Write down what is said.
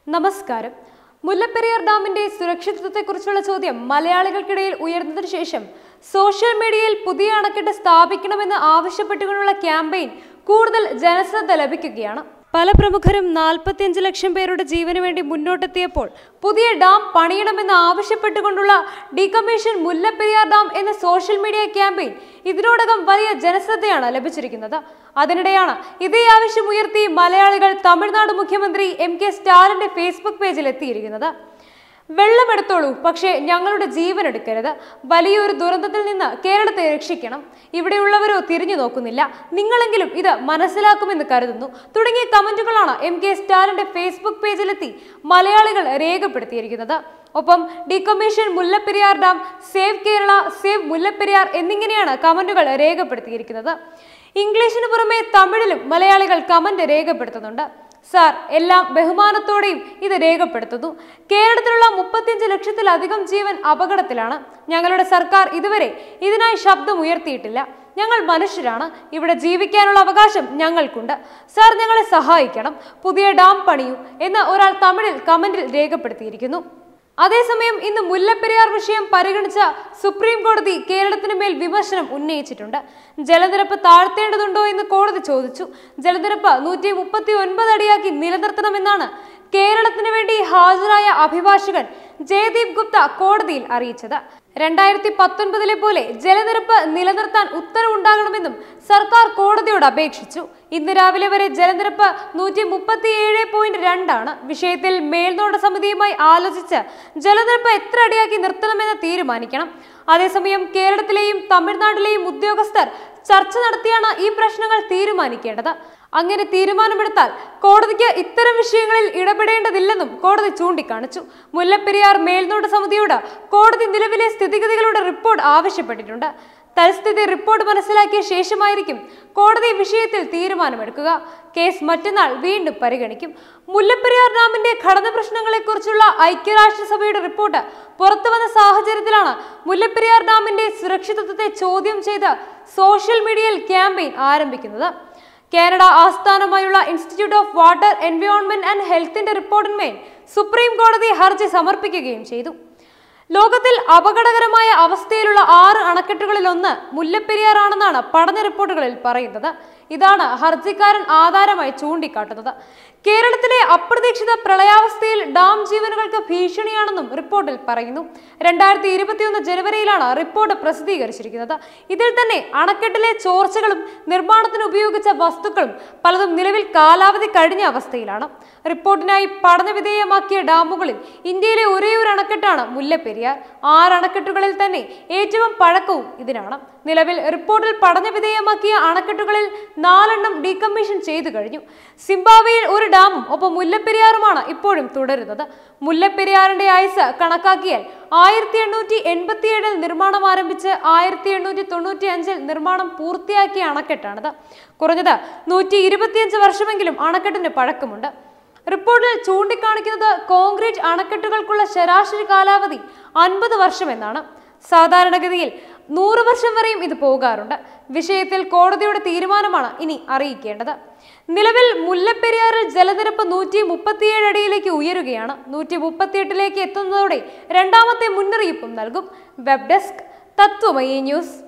നമസ്കാരം മുല്ലപ്പെരിയാർ ഡാമിന്റെ സുരക്ഷിതത്വത്തെക്കുറിച്ചുള്ള ചോദ്യം മലയാളികൾക്കിടയിൽ ഉയർന്നതിനു ശേഷം സോഷ്യൽ മീഡിയയിൽ പുതിയ അണക്കെട്ട് സ്ഥാപിക്കണമെന്ന് ആവശ്യപ്പെട്ടുകൊണ്ടുള്ള ക്യാമ്പയിൻ കൂടുതൽ ജനശ്രദ്ധ ലഭിക്കുകയാണ് പല പ്രമുഖരും നാൽപ്പത്തിയഞ്ച് ലക്ഷം പേരുടെ ജീവന് വേണ്ടി മുന്നോട്ടെത്തിയപ്പോൾ പുതിയ ഡാം പണിയണമെന്ന് ആവശ്യപ്പെട്ടുകൊണ്ടുള്ള ഡീകമ്മീഷൻ മുല്ലപ്പെരിയാർ ഡാം എന്ന സോഷ്യൽ മീഡിയ ക്യാമ്പയിൻ ഇതിനോടകം വലിയ ജനശ്രദ്ധയാണ് ലഭിച്ചിരിക്കുന്നത് അതിനിടെയാണ് ഇതേ ആവശ്യം ഉയർത്തി മലയാളികൾ തമിഴ്നാട് മുഖ്യമന്ത്രി എം കെ സ്റ്റാലിന്റെ ഫേസ്ബുക്ക് പേജിൽ എത്തിയിരിക്കുന്നത് വെള്ളമെടുത്തോളൂ പക്ഷേ ഞങ്ങളുടെ ജീവൻ എടുക്കരുത് വലിയൊരു ദുരന്തത്തിൽ നിന്ന് കേരളത്തെ രക്ഷിക്കണം ഇവിടെയുള്ളവരോ തിരിഞ്ഞു നോക്കുന്നില്ല നിങ്ങളെങ്കിലും ഇത് മനസ്സിലാക്കുമെന്ന് കരുതുന്നു തുടങ്ങിയ കമന്റുകളാണ് എം കെ സ്റ്റാലിന്റെ ഫേസ്ബുക്ക് പേജിലെത്തി മലയാളികൾ രേഖപ്പെടുത്തിയിരിക്കുന്നത് ഒപ്പം decommission Mullaperiyar dam save Kerala save Mullaperiyar എന്നിങ്ങനെയാണ് കമന്റുകൾ രേഖപ്പെടുത്തിയിരിക്കുന്നത് ഇംഗ്ലീഷിന് പുറമെ തമിഴിലും മലയാളികൾ കമന്റ് രേഖപ്പെടുത്തുന്നുണ്ട് സാർ എല്ലാം ബഹുമാനത്തോടെയും ഇത് രേഖപ്പെടുത്തുന്നു കേരളത്തിലുള്ള മുപ്പത്തിയഞ്ച് ലക്ഷത്തിലധികം ജീവൻ അപകടത്തിലാണ് ഞങ്ങളുടെ സർക്കാർ ഇതുവരെ ഇതിനായി ശബ്ദം ഉയർത്തിയിട്ടില്ല ഞങ്ങൾ മനുഷ്യരാണ് ഇവിടെ ജീവിക്കാനുള്ള അവകാശം ഞങ്ങൾക്കുണ്ട് സാർ ഞങ്ങളെ സഹായിക്കണം പുതിയ ഡാം പണിയൂ എന്ന് ഒരാൾ തമിഴിൽ കമന്റിൽ രേഖപ്പെടുത്തിയിരിക്കുന്നു അതേസമയം ഇന്ന് മുല്ലപ്പെരിയാർ വിഷയം പരിഗണിച്ച സുപ്രീം കോടതി കേരളത്തിന് മേൽ വിമർശനം ഉന്നയിച്ചിട്ടുണ്ട് ജലനിരപ്പ് താഴ്ത്തേണ്ടതുണ്ടോ എന്ന് കോടതി ചോദിച്ചു ജലനിരപ്പ് നൂറ്റി മുപ്പത്തി ഒൻപത് അടിയാക്കി നിലനിർത്തണമെന്നാണ് കേരളത്തിന് വേണ്ടി ഹാജരായ അഭിഭാഷകൻ ജയദീപ് ഗുപ്ത കോടതിയിൽ അറിയിച്ചത് രണ്ടായിരത്തി പത്തൊൻപതിലെ പോലെ ജലനിരപ്പ് നിലനിർത്താൻ ഉത്തരവുണ്ടാകണമെന്നും സർക്കാർ കോടതിയോട് അപേക്ഷിച്ചു ഇന്ന് രാവിലെ വരെ ജലനിരപ്പ് നൂറ്റി മുപ്പത്തിയേഴ് പോയിന്റ് രണ്ടാണ് വിഷയത്തിൽ മേൽനോട്ട സമിതിയുമായി ആലോചിച്ച് ജലനിരപ്പ് എത്ര അടിയാക്കി നിർത്തണമെന്ന് തീരുമാനിക്കണം അതേസമയം കേരളത്തിലെയും തമിഴ്നാട്ടിലെയും ഉദ്യോഗസ്ഥർ ചർച്ച നടത്തിയാണ് ഈ പ്രശ്നങ്ങൾ തീരുമാനിക്കേണ്ടത് അങ്ങനെ തീരുമാനമെടുത്താൽ കോടതിക്ക് ഇത്തരം വിഷയങ്ങളിൽ ഇടപെടേണ്ടതില്ലെന്നും കോടതി ചൂണ്ടിക്കാണിച്ചു മുല്ലപ്പെരിയാർ മേൽനോട്ട സമിതിയോട് കോടതി നിലവിലെ സ്ഥിതിഗതികളുടെ റിപ്പോർട്ട് ആവശ്യപ്പെട്ടിട്ടുണ്ട് തൽസ്ഥിതി റിപ്പോർട്ട് മനസ്സിലാക്കിയ ശേഷമായിരിക്കും കോടതി വിഷയത്തിൽ തീരുമാനമെടുക്കുക കേസ് മറ്റന്നാൾ വീണ്ടും പരിഗണിക്കും മുല്ലപ്പെരിയാർ ഡാമിന്റെ ഘടന പ്രശ്നങ്ങളെക്കുറിച്ചുള്ള ഐക്യരാഷ്ട്രസഭയുടെ റിപ്പോർട്ട് പുറത്തു വന്ന സാഹചര്യത്തിലാണ് മുല്ലപ്പെരിയാർ ഡാമിന്റെ സുരക്ഷിതത്വത്തെ ചോദ്യം ചെയ്ത് സോഷ്യൽ മീഡിയയിൽ ക്യാമ്പയിൻ ആരംഭിക്കുന്നത് കാനഡ ആസ്ഥാനമായുള്ള institute of water environment and ഹെൽത്തിന്റെ റിപ്പോർട്ടിന്മേൽ സുപ്രീം കോടതി ഹർജി സമർപ്പിക്കുകയും ചെയ്തു ലോകത്തിൽ അപകടകരമായ അവസ്ഥയിലുള്ള ആറ് അണക്കെട്ടുകളിൽ ഒന്ന് മുല്ലപ്പെരിയാറാണെന്നാണ് പഠന റിപ്പോർട്ടുകളിൽ പറയുന്നത് ഇതാണ് ഹർജിക്കാരൻ ആധാരമായി ചൂണ്ടിക്കാട്ടുന്നത് കേരളത്തിലെ അപ്രതീക്ഷിത പ്രളയാവസ്ഥയിൽ ഡാം ജീവനുകൾക്ക് ഭീഷണിയാണെന്നും റിപ്പോർട്ടിൽ പറയുന്നു രണ്ടായിരത്തി ഇരുപത്തിയൊന്ന് ജനുവരിയിലാണ് റിപ്പോർട്ട് പ്രസിദ്ധീകരിച്ചിരിക്കുന്നത് ഇതിൽ തന്നെ അണക്കെട്ടിലെ ചോർച്ചകളും നിർമ്മാണത്തിന് ഉപയോഗിച്ച വസ്തുക്കളും പലതും നിലവിൽ കാലാവധി കഴിഞ്ഞ അവസ്ഥയിലാണ് റിപ്പോർട്ടിനായി പഠനവിധേയമാക്കിയ ഡാമുകളിൽ ഇന്ത്യയിലെ ഒരേ ഒരു അണക്കെട്ടാണ് മുല്ലപ്പെരിയാർ ആറ് അണക്കെട്ടുകളിൽ തന്നെ ഏറ്റവും പഴക്കവും ഇതിനാണ് നിലവിൽ റിപ്പോർട്ടിൽ പഠനവിധേയമാക്കിയ അണക്കെട്ടുകളിൽ നാലെണ്ണം ഡീകമ്മീഷൻ ചെയ്തു കഴിഞ്ഞു സിംബാബ്വേയിൽ ഒരു ഡാമും ഒപ്പം മുല്ലപ്പെരിയാറുമാണ് ഇപ്പോഴും തുടരുന്നത് മുല്ലപ്പെരിയാറിന്റെ ആയുസ് കണക്കാക്കിയാൽ ആയിരത്തി എണ്ണൂറ്റി എൺപത്തിയേഴിൽ നിർമ്മാണം ആരംഭിച്ച് ആയിരത്തി എണ്ണൂറ്റി തൊണ്ണൂറ്റി അഞ്ചിൽ നിർമ്മാണം പൂർത്തിയാക്കിയ അണക്കെട്ടാണിത് കുറഞ്ഞത് നൂറ്റി ഇരുപത്തിയഞ്ച് വർഷമെങ്കിലും അണക്കെട്ടിന് പഴക്കമുണ്ട് റിപ്പോർട്ടിൽ ചൂണ്ടിക്കാണിക്കുന്നത് കോൺക്രീറ്റ് അണക്കെട്ടുകൾക്കുള്ള ശരാശരി കാലാവധി അൻപത് വർഷം എന്നാണ് സാധാരണഗതിയിൽ നൂറ് വർഷം വരെയും ഇത് പോകാറുണ്ട് വിഷയത്തിൽ കോടതിയുടെ തീരുമാനമാണ് ഇനി അറിയിക്കേണ്ടത് നിലവിൽ മുല്ലപ്പെരിയാറിൽ ജലനിരപ്പ് നൂറ്റി മുപ്പത്തിയേഴ് അടിയിലേക്ക് ഉയരുകയാണ് നൂറ്റി മുപ്പത്തിയെട്ടിലേക്ക് എത്തുന്നതോടെ രണ്ടാമത്തെ മുന്നറിയിപ്പും നൽകും വെബ് ഡെസ്ക് തത്വമയി ന്യൂസ്